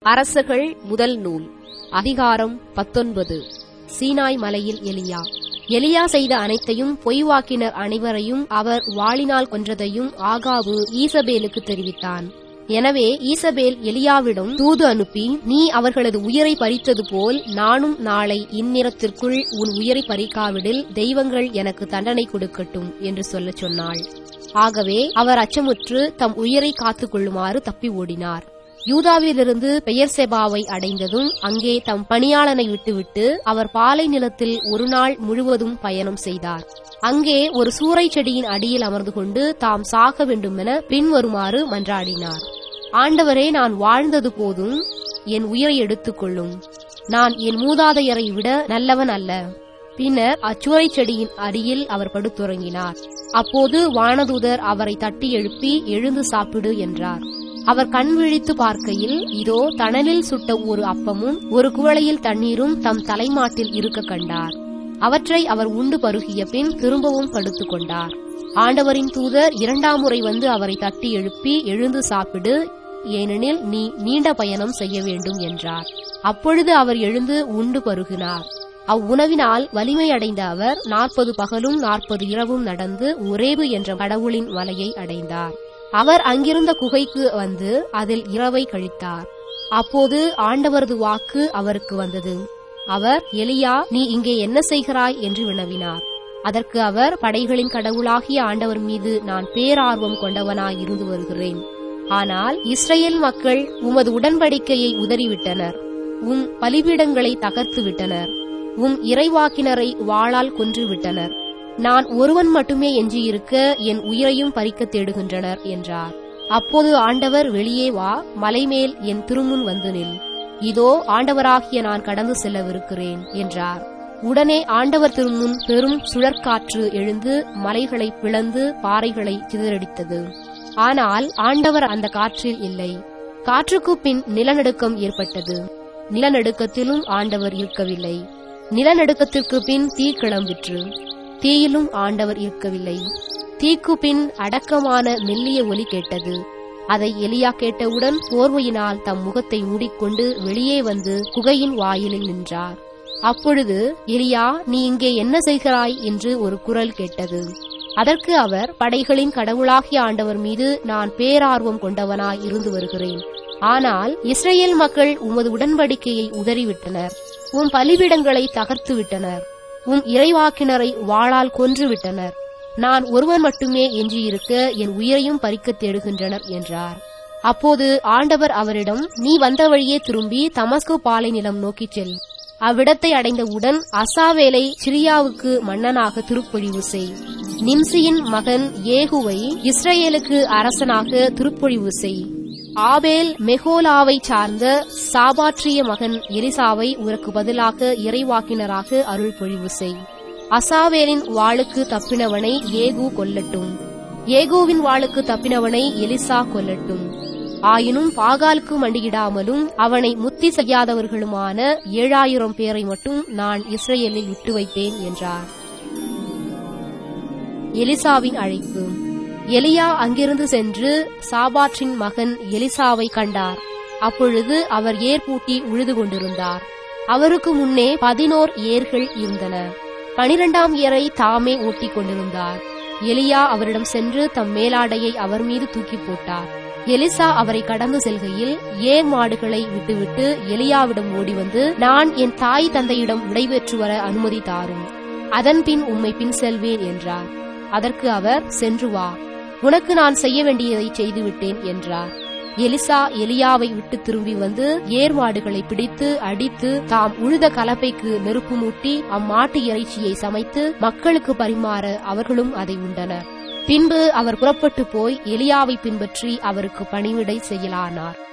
அரசர்கள் முதல் நூல் அதிகாரம் பத்தொன்பது சீனாய் மலையில் எலியா எலியா செய்த அனைத்தையும் பொய்வாக்கினர் அனைவரையும் அவர் வாளினால் கொன்றதையும் ஆகாபு ஈசபேலுக்கு தெரிவித்தான் எனவே ஈசபேல் எலியாவிடம் தூது அனுப்பி நீ அவர்களது உயிரை பறித்தது போல் நானும் நாளை இந்நிறத்திற்குள் உன் உயிரை பறிக்காவிடில் தெய்வங்கள் எனக்கு தண்டனை கொடுக்கட்டும் என்று சொல்லச் சொன்னாள் ஆகவே அவர் அச்சமுற்று தம் உயிரை காத்துக் கொள்ளுமாறு தப்பி ஓடினார் யூதாவிலிருந்து பெயர் செபாவை அடைந்ததும் அங்கே தம் பணியாளனை விட்டுவிட்டு அவர் பாலை நிலத்தில் ஒரு நாள் முழுவதும் பயணம் செய்தார் அங்கே ஒரு சூறை செடியின் அடியில் அமர்ந்து கொண்டு தாம் சாக வேண்டுமென பின்வருமாறு மன்றாடினார் ஆண்டவரே நான் வாழ்ந்தது போதும் என் உயிரை எடுத்துக் கொள்ளும் நான் என் மூதாதையரை விட நல்லவன் அல்ல பின்னர் அச்சுரை செடியின் அடியில் அவர் படுத்துறங்கினார் அப்போது வானதூதர் அவரை தட்டி எழுப்பி எழுந்து சாப்பிடு என்றார் அவர் கண் விழித்து பார்க்கையில் இதோ தணலில் சுட்ட ஒரு அப்பமும் ஒரு குவளையில் தண்ணீரும் தம் தலைமாட்டில் இருக்க கண்டார் அவற்றை அவர் உண்டு பருகிய பின் திரும்பவும் படுத்துக் கொண்டார் ஆண்டவரின் தூதர் இரண்டாம் முறை வந்து அவரை தட்டி எழுப்பி எழுந்து சாப்பிடு ஏனெனில் நீ நீண்ட பயணம் செய்ய வேண்டும் என்றார் அப்பொழுது அவர் எழுந்து உண்டு பருகினார் அவ்வுணவினால் வலிமை அடைந்த அவர் நாற்பது பகலும் நாற்பது இரவும் நடந்து ஒரேபு என்ற கடவுளின் மலையை அடைந்தார் அவர் அங்கிருந்த குகைக்கு வந்து அதில் இரவை கழித்தார் அப்போது ஆண்டவரது வாக்கு அவருக்கு வந்தது அவர் எலியா நீ இங்கே என்ன செய்கிறாய் என்று வினவினார் அதற்கு அவர் படைகளின் கடவுளாகிய ஆண்டவர் மீது நான் பேரார்வம் கொண்டவனாய் இருந்து வருகிறேன் ஆனால் இஸ்ரேல் மக்கள் உமது உடன்படிக்கையை உதறிவிட்டனர் உம் பலிபீடங்களை தகர்த்து விட்டனர் உம் இறைவாக்கினரை வாளால் கொன்று விட்டனர் நான் ஒருவன் மட்டுமே எஞ்சியிருக்க என் உயிரையும் பறிக்க தேடுகின்றனர் என்றார் அப்போது ஆண்டவர் வெளியே வா மலைமேல் என் திருமுன் வந்து நில் இதோ ஆண்டவராகிய நான் கடந்து செல்லவிருக்கிறேன் என்றார் உடனே ஆண்டவர் திருமுன் பெரும் சுழற்காற்று எழுந்து மலைகளை பிளந்து பாறைகளை சிதறடித்தது ஆனால் ஆண்டவர் அந்த காற்றில் இல்லை காற்றுக்கு பின் நிலநடுக்கம் ஏற்பட்டது நிலநடுக்கத்திலும் ஆண்டவர் இருக்கவில்லை நிலநடுக்கத்திற்கு பின் தீ கிளம்பிற்று தீயிலும் ஆண்டவர் இருக்கவில்லை தீக்கு பின் அடக்கமான மெல்லிய ஒலி கேட்டது அதை எலியா கேட்டவுடன் போர்வையினால் தம் முகத்தை மூடிக்கொண்டு வெளியே வந்து குகையின் வாயிலில் நின்றார் அப்பொழுது எலியா நீ இங்கே என்ன செய்கிறாய் என்று ஒரு குரல் கேட்டது அதற்கு அவர் படைகளின் கடவுளாகிய ஆண்டவர் மீது நான் பேரார்வம் கொண்டவனாய் இருந்து வருகிறேன் ஆனால் இஸ்ரேல் மக்கள் உமது உடன்படிக்கையை உதறிவிட்டனர் உம் பலிபீடங்களை தகர்த்து விட்டனர் உம் இறைவாக்கினரை வாளால் கொன்று விட்டனர் நான் ஒருவன் மட்டுமே எஞ்சியிருக்க என் உயிரையும் பறிக்கத் தேடுகின்றனர் என்றார் அப்போது ஆண்டவர் அவரிடம் நீ வந்த வழியே திரும்பி தமஸ்கு பாலை நிலம் நோக்கிச் செல் அவ்விடத்தை அடைந்தவுடன் அசாவேலை சிரியாவுக்கு மன்னனாக திருப்பொழிவு செய் நிம்சியின் மகன் ஏகுவை இஸ்ரேலுக்கு அரசனாக திருப்பொழிவு செய் ஆபேல் மெகோலாவை சார்ந்த சாபாற்றிய மகன் எலிசாவை உனக்கு பதிலாக இறைவாக்கினராக அருள் பொழிவு செய் அசாவேலின் வாளுக்கு தப்பினவனை ஏகு கொல்லட்டும் ஏகோவின் வாளுக்கு தப்பினவனை எலிசா கொல்லட்டும் ஆயினும் பாகாலுக்கு மண்டியிடாமலும் அவனை முத்தி செய்யாதவர்களுமான ஏழாயிரம் பேரை மட்டும் நான் இஸ்ரேலில் விட்டு வைப்பேன் என்றார் எலிசாவின் அழைப்பு எலியா அங்கிருந்து சென்று சாபாற்றின் மகன் எலிசாவை கண்டார் அப்பொழுது அவர் ஏர் பூட்டி உழுது கொண்டிருந்தார் அவருக்கு முன்னே பதினோர் ஏர்கள் இருந்தன பனிரெண்டாம் ஏரை தாமே ஓட்டிக் கொண்டிருந்தார் எலியா அவரிடம் சென்று தம் மேலாடையை அவர் மீது தூக்கி போட்டார் எலிசா அவரை கடந்து செல்கையில் ஏர் மாடுகளை விட்டுவிட்டு எலியாவிடம் ஓடி வந்து நான் என் தாய் தந்தையிடம் விடைபெற்று வர அனுமதி தாரும் அதன்பின் உம்மை பின் செல்வேன் என்றார் அதற்கு அவர் சென்று வா உனக்கு நான் செய்ய வேண்டியதை செய்துவிட்டேன் என்றார் எலிசா எலியாவை விட்டு திரும்பி வந்து ஏர்மாடுகளை பிடித்து அடித்து தாம் உழுத கலப்பைக்கு நெருப்பு மூட்டி அம்மாட்டு இறைச்சியை சமைத்து மக்களுக்கு பரிமாற அவர்களும் அதை உண்டனர் பின்பு அவர் புறப்பட்டு போய் எலியாவை பின்பற்றி அவருக்கு பணிவிடை செய்யலானார்